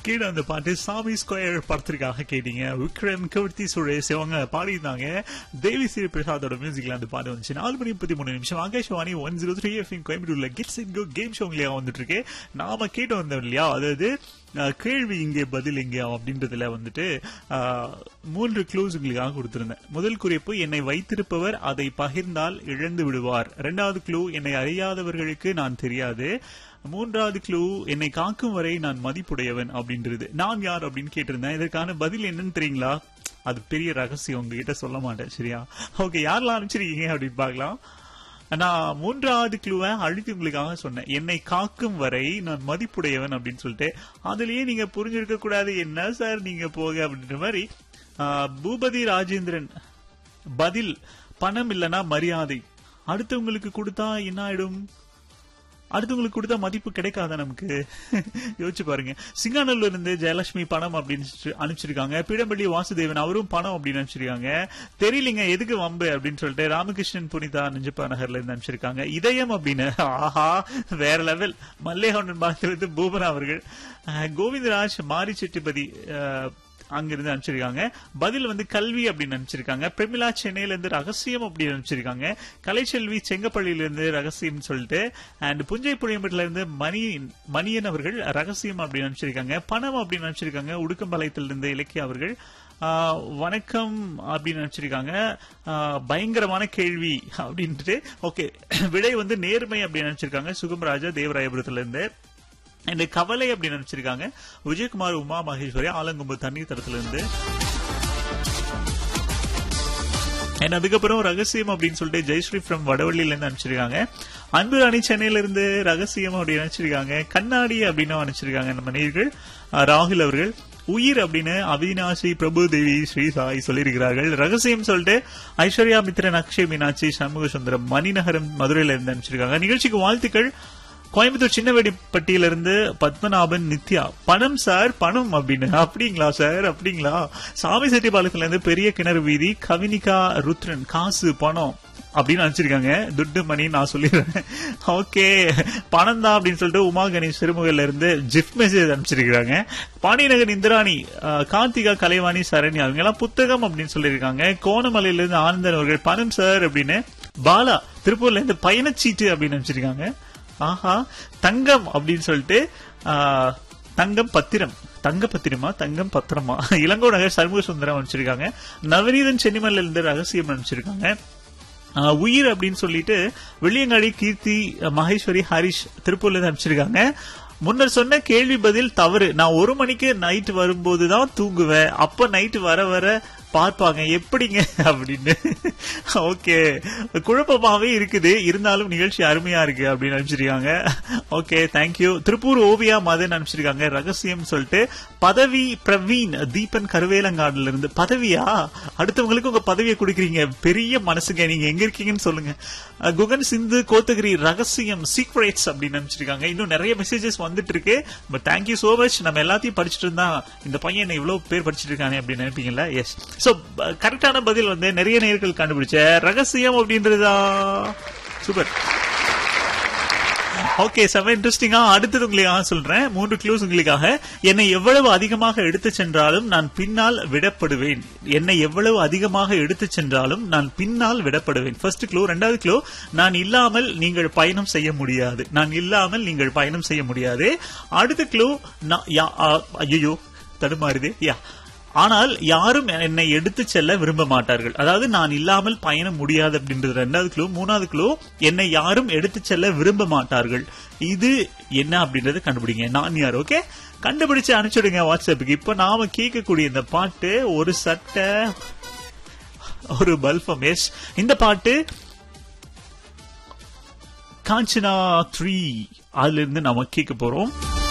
கீழே அந்த பாட்டு சாமி ஸ்கொயர் படத்திற்காக கேட்டீங்க விக்ரம் கவிர்த்தி சுரேஷ் இவங்க பாடியிருந்தாங்க தேவி ஸ்ரீ பிரசாதோட மியூசிக்ல அந்த பாட்டு வந்துச்சு நாலு மணி முப்பத்தி மூணு நிமிஷம் Akashvani one zero three F M கோயம்புத்தூர்ல gets in go game show உங்களே வந்துட்டு இருக்கு நாம கேட்டு வந்தோம் இல்லையா அதாவது அஹ், கேள்வி இங்கே பதில் இங்கே அப்படின்றதுல வந்துட்டு அஹ், மூன்று க்ளூஸ் உங்களுக்காக கொடுத்திருந்தேன் முதல் குறிப்பு என்னை வைத்திருப்பவர் அதை பகிர்ந்தால் இழந்து விடுவார் இரண்டாவது க்ளூ என்னை அறியாதவர்களுக்கு நான் தெரியாது மூன்றாவது க்ளூ என்னை காக்கும் வரை நான் மதிப்புடையவன் அப்படின்றது நான் யார் அப்படின்னு கேட்டிருந்தேன் இதற்கான பதில் என்னன்னு தெரியுங்களா அது பெரிய ரகசியம் உங்ககிட்ட சொல்ல மாட்டேன் சரியா ஓகே யாரெல்லாம் அனுப்பிச்சிருக்கீங்க அப்படின்னு பார்க்கலாம் நான் மூன்றாவது க்ளூவை அழுத்தி உங்களுக்காக சொன்னேன் என்னை காக்கும் வரை நான் மதிப்புடையவன் அப்படின்னு சொல்லிட்டு அதுலயே நீங்க புரிஞ்சிருக்க கூடாது என்ன சார் நீங்க போக அப்படின்ற மாதிரி ஆ, பூபதி ராஜேந்திரன் பதில் பணம் இல்லனா மரியாதை அடுத்தவங்களுக்கு கொடுத்தா என்ன ஆயிடும் அடுத்தவங்களுக்கு கொடுத்தா மதிப்பு கிடைக்காதா நமக்கு யோசிச்சு பாருங்க சிங்கானூர்ல இருந்து ஜெயலட்சுமி பணம் அப்படின்னு சொல்லி அனுப்பிச்சிருக்காங்க பீடம்பள்ளி வாசுதேவன் அவரும் பணம் அப்படின்னு அனுப்பிச்சிருக்காங்க தெரியலங்க எதுக்கு வம்பு அப்படின்னு சொல்லிட்டு ராமகிருஷ்ணன் புனிதா நெஞ்சப்பா நகர்ல இருந்து அனுப்பிச்சிருக்காங்க இதயம் அப்படின்னு ஆஹா வேற லெவல் மல்லேகவுண்டன் பாகத்திலிருந்து பூபனா அவர்கள் அஹ், கோவிந்தராஜ் மாரி செட்டிபதி அஹ், அங்கிருந்து அனுப்பிச்சிருக்காங்க பதில் வந்து கல்வி அப்படின்னு அனுப்பிச்சிருக்காங்க பிரமிளா சென்னையில இருந்து ரகசியம் அப்படின்னு அனுப்பிச்சிருக்காங்க கலைச்செல்வி செங்கப்பள்ளியில இருந்து ரகசியம் சொல்லிட்டு அண்ட் புஞ்சை புளியம்பட்டில இருந்து மணி மணியன் அவர்கள் ரகசியம் அப்படின்னு அனுப்பிச்சிருக்காங்க பணம் அப்படின்னு அனுப்பிச்சிருக்காங்க உடுக்கம்பாளையத்தில இருந்து இலக்கிய அவர்கள் ஆஹ், வணக்கம் அப்படின்னு நினைச்சிருக்காங்க ஆஹ், பயங்கரமான கேள்வி அப்படின்ட்டு ஓகே விடை வந்து நேர்மை அப்படின்னு நினைச்சிருக்காங்க சுகம்ராஜா தேவராயபுரத்துல இருந்து இந்த கவலை அப்படின்னு நினைச்சிருக்காங்க விஜயகுமார் உமா மகேஸ்வரி ஆலங்கும்பு தண்ணீர் தரத்துல இருந்து And அதுக்கப்புறம் ரகசியம் அப்படின்னு சொல்லிட்டு ஜெயஸ்ரீ ஃப்ரம் வடவள்ளியில இருந்து அனுப்பிச்சிருக்காங்க அன்பு ராணி சென்னையில இருந்து ரகசியம் அப்படின்னு நினைச்சிருக்காங்க கண்ணாடி அப்படின்னு அனுப்பிச்சிருக்காங்க நம்ம நேர்கள் அஹ், ராகுல் அவர்கள் உயிர் அப்படின்னு அவினாசி பிரபு தேவி ஸ்ரீ சாய் சொல்லியிருக்கிறார்கள் ரகசியம் சொல்லிட்டு ஐஸ்வர்யா மித்ரன் அக்ஷய் மீனாட்சி சண்முக சுந்தரம் மணிநகரம் மதுரையில இருந்து அனுப்பிச்சிருக்காங்க நிகழ்ச்சிக்கு வாழ்த்துக்கள் கோயம்புத்தூர் சின்னவேடிப்பட்டியில இருந்து பத்மநாபன் நித்யா பணம் சார் பணம் அப்படின்னு அப்படிங்களா சார் அப்படிங்களா சாமி செட்டிப்பாளையத்துல இருந்து பெரிய கிணறு வீதி கவினிகா ருத்ரன் காசு பணம் அப்படின்னு அனுப்பிச்சிருக்காங்க துட்டு மணி நான் சொல்லிடுறேன் ஓகே பணம் தான் அப்படின்னு சொல்லிட்டு உமா கணேஷ் சிறுமுகையில இருந்து ஜிஃப் மெசேஜ் அனுப்பிச்சிருக்காங்க பாண்டியநகர் இந்திராணி அஹ், கார்த்திகா கலைவாணி சரண்யா அவங்க எல்லாம் புத்தகம் அப்படின்னு சொல்லியிருக்காங்க கோணமலையில இருந்து ஆனந்தன் அவர்கள் பணம் சார் அப்படின்னு பாலா திருப்பூர்ல இருந்து பயணச்சீட்டு அப்படின்னு அனுப்பிச்சிருக்காங்க ஆஹா தங்கம் அப்படின்னு சொல்லிட்டு ஆ, தங்கம் பத்திரம் தங்க பத்திரமா தங்கம் பத்திரமா இளங்கோ நகர் சண்முக சுந்தரம் அனுப்பிச்சிருக்காங்க நவநீதன் சென்னிமல்ல இருந்து ரகசியம் அனுப்பிச்சிருக்காங்க ஆ, உயிர் அப்படின்னு சொல்லிட்டு வெள்ளியங்காடி கீர்த்தி மகேஸ்வரி ஹரிஷ் திருப்பூர்ல இருந்து அனுப்பிச்சிருக்காங்க முன்னர் சொன்ன கேள்வி பதில் தவறு நான் ஒரு மணிக்கு நைட் வரும்போது தான் தூங்குவேன் அப்ப நைட் வர வர பார்ப்பாங்க எப்படிங்க அப்படின்னு ஓகே குழப்பமாவே இருக்குது இருந்தாலும் நிகழ்ச்சி அருமையா இருக்கு அப்படின்னு அனுப்பிச்சிருக்காங்க ஓகே தேங்க்யூ திருப்பூர் ஓவியா மதன் அனுப்பிச்சிருக்காங்க ரகசியம் சொல்லிட்டு பதவி பிரவீன் தீபன் கருவேலங்காடுல இருந்து பதவியா அடுத்தவங்களுக்கு உங்க பதவியை கொடுக்குறீங்க பெரிய மனசுங்க நீங்க எங்க இருக்கீங்கன்னு சொல்லுங்க அஹ், குகன் சிந்து கோத்தகிரி ரகசியம் சீக்ரெட்ஸ் அப்படின்னு அனுப்பிச்சிருக்காங்க இன்னும் நிறைய மெசேஜஸ் வந்துட்டு இருக்கு பட் தேங்க்யூ சோ மச் நம்ம எல்லாத்தையும் படிச்சுட்டு இருந்தா இந்த பையன் என்ன இவ்வளவு பேர் படிச்சிட்டு இருக்கானே அப்படின்னு நினைப்பீங்கல்ல எஸ் சோ கரெக்டான பதில் வந்து நிறைய நேர்கள் கண்டுபிடிச்ச ரகசியம் அப்படின்றதா சூப்பர் ஓகே செம இன்ட்ரெஸ்டிங்கா அடுத்தது உங்களுக்காக சொல்றேன் மூன்று க்ளூஸ் உங்களுக்காக என்னை எவ்வளவு அதிகமாக எடுத்து சென்றாலும் நான் பின்னால் விடப்படுவேன் என்னை எவ்வளவு அதிகமாக எடுத்து சென்றாலும் நான் பின்னால் விடப்படுவேன் ஃபர்ஸ்ட் க்ளூ ரெண்டாவது க்ளூ நான் இல்லாமல் நீங்கள் பயணம் செய்ய முடியாது நான் இல்லாமல் நீங்கள் பயணம் செய்ய முடியாது அடுத்த க்ளூ ஐயோ தடுமாறுது யா ஆனால் யாரும் என்னை எடுத்து செல்ல விரும்ப மாட்டார்கள் அதாவது நான் இல்லாமல் பயணம் முடியாது அப்படின்றது ரெண்டாவது க்ளூ மூணாவது க்ளூ என்னை யாரும் எடுத்து செல்ல விரும்ப மாட்டார்கள் இது என்ன அப்படின்றது கண்டுபிடிங்க நான் யார் ஓகே கண்டுபிடிச்சு அனுப்பிச்சுடுங்க வாட்ஸ்அப்புக்கு இப்ப நாம கேட்கக்கூடிய இந்த பாட்டு ஒரு சட்டை ஒரு பல்பம் எஸ் இந்த பாட்டு காஞ்சனா த்ரீ அதுல இருந்து நாம கேட்க போறோம்